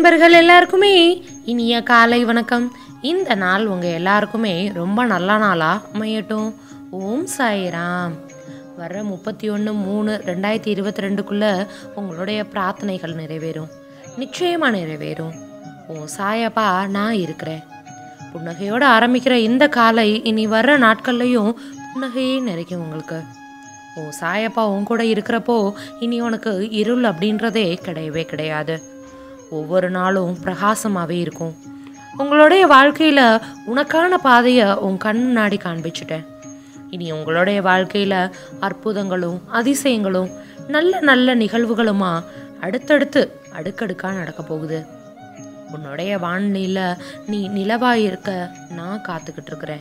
நண்பர்கள் எல்லாருக்குமே இனிய காலை வணக்கம் இந்த நாள் உங்கள் எல்லாருக்குமே ரொம்ப நல்ல நாளாக அமையட்டும் ஓம் சாய்ராம் வர முப்பத்தி ஒன்று மூணு ரெண்டாயிரத்தி இருபத்தி ரெண்டுக்குள்ளே உங்களுடைய பிரார்த்தனைகள் நிறைவேறும் நிச்சயமாக நிறைவேறும் ஓ சாயப்பா நான் இருக்கிறேன் புன்னகையோடு ஆரம்பிக்கிற இந்த காலை இனி வர்ற நாட்கள்லையும் புன்னகையே நிறைக்கும் உங்களுக்கு ஓ சாயப்பா உன் கூட இருக்கிறப்போ இனி உனக்கு இருள் அப்படின்றதே கிடையவே கிடையாது ஒவ்வொரு நாளும் பிரகாசமாகவே இருக்கும் உங்களுடைய வாழ்க்கையில் உனக்கான பாதையை உன் கண் முன்னாடி காண்பிச்சிட்டேன் இனி உங்களுடைய வாழ்க்கையில் அற்புதங்களும் அதிசயங்களும் நல்ல நல்ல நிகழ்வுகளுமா அடுத்தடுத்து அடுக்கடுக்காக நடக்க போகுது உன்னுடைய வானிலையில் நீ நிலவாக இருக்க நான் காத்துக்கிட்டு இருக்கிறேன்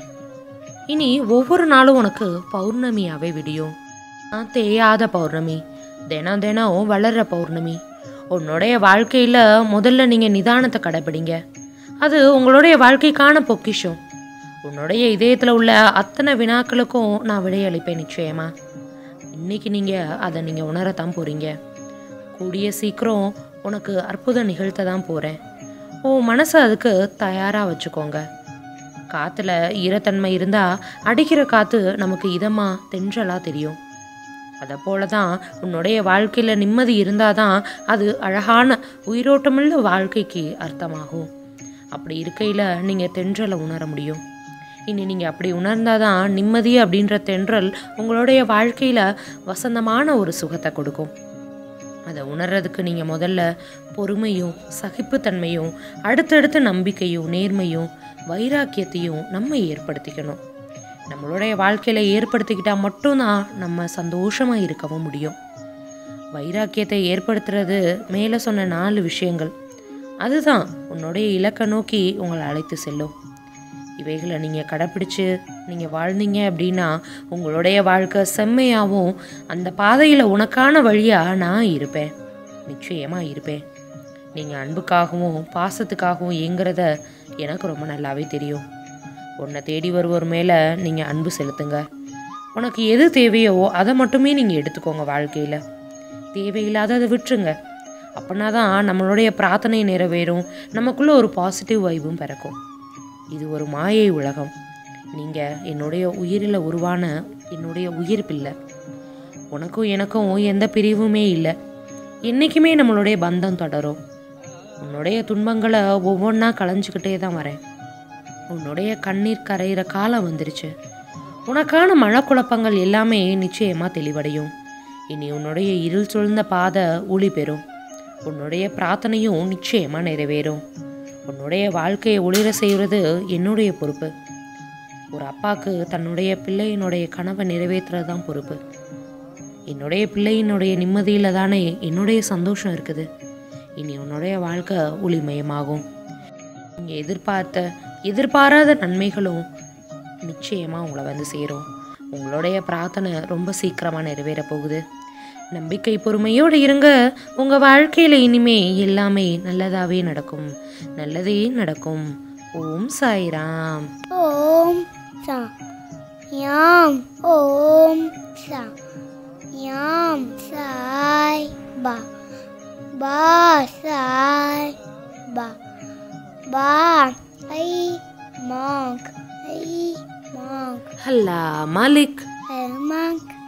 இனி ஒவ்வொரு நாளும் உனக்கு பௌர்ணமியாவே விடியும் நான் தேயாத பௌர்ணமி தினம் தினம் வளர்ற பௌர்ணமி உன்னுடைய வாழ்க்கையில் முதல்ல நீங்கள் நிதானத்தை கடைபிடிங்க அது உங்களுடைய வாழ்க்கைக்கான பொக்கிஷம் உன்னுடைய இதயத்தில் உள்ள அத்தனை வினாக்களுக்கும் நான் விடையளிப்பேன் நிச்சயமா இன்னைக்கு நீங்கள் அதை நீங்கள் உணரத்தான் போகிறீங்க கூடிய சீக்கிரம் உனக்கு அற்புதம் நிகழ்த்த தான் போகிறேன் உன் மனசை அதுக்கு தயாராக வச்சுக்கோங்க காற்றுல ஈரத்தன்மை இருந்தால் அடிக்கிற காற்று நமக்கு இதமாக தென்றலாக தெரியும் அதை போல தான் உன்னுடைய வாழ்க்கையில் நிம்மதி இருந்தால் தான் அது அழகான உயிரோட்டமுள்ள வாழ்க்கைக்கு அர்த்தமாகும் அப்படி இருக்கையில் நீங்கள் தென்றலை உணர முடியும் இனி நீங்கள் அப்படி உணர்ந்தால் தான் நிம்மதி அப்படின்ற தென்றல் உங்களுடைய வாழ்க்கையில் வசந்தமான ஒரு சுகத்தை கொடுக்கும் அதை உணர்றதுக்கு நீங்கள் முதல்ல பொறுமையும் சகிப்புத்தன்மையும் அடுத்தடுத்து நம்பிக்கையும் நேர்மையும் வைராக்கியத்தையும் நம்ம ஏற்படுத்திக்கணும் நம்மளுடைய வாழ்க்கையில் ஏற்படுத்திக்கிட்டால் மட்டும்தான் நம்ம சந்தோஷமாக இருக்கவும் முடியும் வைராக்கியத்தை ஏற்படுத்துறது மேலே சொன்ன நாலு விஷயங்கள் அதுதான் உன்னுடைய இலக்கை நோக்கி உங்களை அழைத்து செல்லும் இவைகளை நீங்கள் கடைப்பிடிச்சு நீங்கள் வாழ்ந்தீங்க அப்படின்னா உங்களுடைய வாழ்க்கை செம்மையாகவும் அந்த பாதையில் உனக்கான வழியாக நான் இருப்பேன் நிச்சயமாக இருப்பேன் நீங்கள் அன்புக்காகவும் பாசத்துக்காகவும் இயங்குறத எனக்கு ரொம்ப நல்லாவே தெரியும் உன்னை தேடி வருவோர் மேலே நீங்கள் அன்பு செலுத்துங்க உனக்கு எது தேவையோ அதை மட்டுமே நீங்கள் எடுத்துக்கோங்க வாழ்க்கையில் தேவையில்லாததை விட்டுருங்க அப்படின்னா தான் நம்மளுடைய பிரார்த்தனை நிறைவேறும் நமக்குள்ளே ஒரு பாசிட்டிவ் வைபும் பிறக்கும் இது ஒரு மாயை உலகம் நீங்கள் என்னுடைய உயிரில் உருவான என்னுடைய உயிர் பிள்ளை உனக்கும் எனக்கும் எந்த பிரிவுமே இல்லை என்றைக்குமே நம்மளுடைய பந்தம் தொடரும் உன்னுடைய துன்பங்களை ஒவ்வொன்றா களைஞ்சிக்கிட்டே தான் வரேன் உன்னுடைய கண்ணீர் கரையிற காலம் வந்துருச்சு உனக்கான மனக்குழப்பங்கள் எல்லாமே நிச்சயமாக தெளிவடையும் இனி உன்னுடைய இருள் சூழ்ந்த பாதை ஒளி பெறும் உன்னுடைய பிரார்த்தனையும் நிச்சயமாக நிறைவேறும் உன்னுடைய வாழ்க்கையை ஒளிர செய்கிறது என்னுடைய பொறுப்பு ஒரு அப்பாவுக்கு தன்னுடைய பிள்ளையினுடைய கனவை நிறைவேற்றுறது தான் பொறுப்பு என்னுடைய பிள்ளையினுடைய நிம்மதியில் தானே என்னுடைய சந்தோஷம் இருக்குது இனி உன்னுடைய வாழ்க்கை ஒளிமயமாகும் நீங்கள் எதிர்பார்த்த எதிர்பாராத நன்மைகளும் நிச்சயமாக உங்களை வந்து சேரும் உங்களுடைய பிரார்த்தனை ரொம்ப சீக்கிரமாக நிறைவேற போகுது நம்பிக்கை பொறுமையோடு இருங்க உங்கள் வாழ்க்கையில் இனிமே எல்லாமே நல்லதாகவே நடக்கும் நல்லதே நடக்கும் ஓம் சாய்ராம் ஓம் சா யாம் ஓம் சா யாம் சாய் பா பா சாய் பா பா ஐ மாங்க் ஐ மாங்க் ஹல்லா மாலிக் ஐ மாங்க்